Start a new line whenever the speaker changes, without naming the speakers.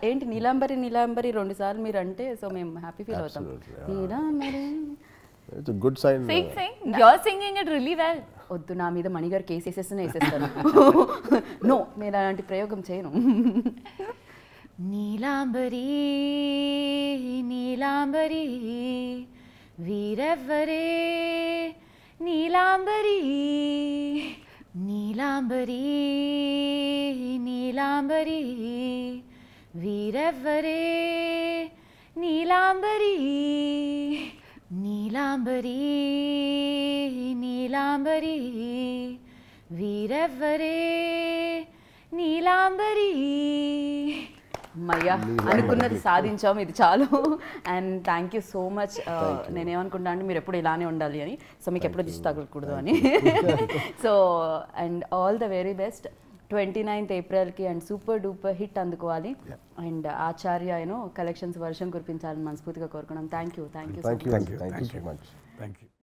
ఏంటి నీలాంబరి నీలాంబరి రెండు సార్లు మీరు అంటే సో మేము హ్యాపీ ఫీల్ అవుతాం
Absolutely,
Neelambari
it's good sign
Sing, sing. You're singing it really well.
వద్దు నా మీద మణిగారు కేసు వేసేస్తూనే వేసేస్తాను నో నేను అలాంటి ప్రయోగం చేయను
నీలాంబరి నీలాంబరి వీరెవ్వరే నీలాంబరి నీలాంబరి నీలాంబరి వీరెవ్వరే నీలాంబరి నీలాంబరి నీలాంబరి వీరెవ్వరే నీలాంబరి
అమ్మయ్యా అనుకున్నది సాధించాం ఇది చాలు and thank you so much నేనేమనుకుంటా అంటే మీరు ఎప్పుడు ఇలానే ఉండాలి అని సో మీకు ఎప్పుడు దిష్టి తగలకూడదు అని so and all the very best twenty ninth ఏప్రిల్కి అండ్ సూపర్ డూపర్ హిట్ అందుకోవాలి అండ్ ఆచార్య యూనో కలెక్షన్స్ వర్షం కురిపించాలని మనస్ఫూర్తిగా కోరుకున్నాం thank you thank you
thank you thank you so much
thank you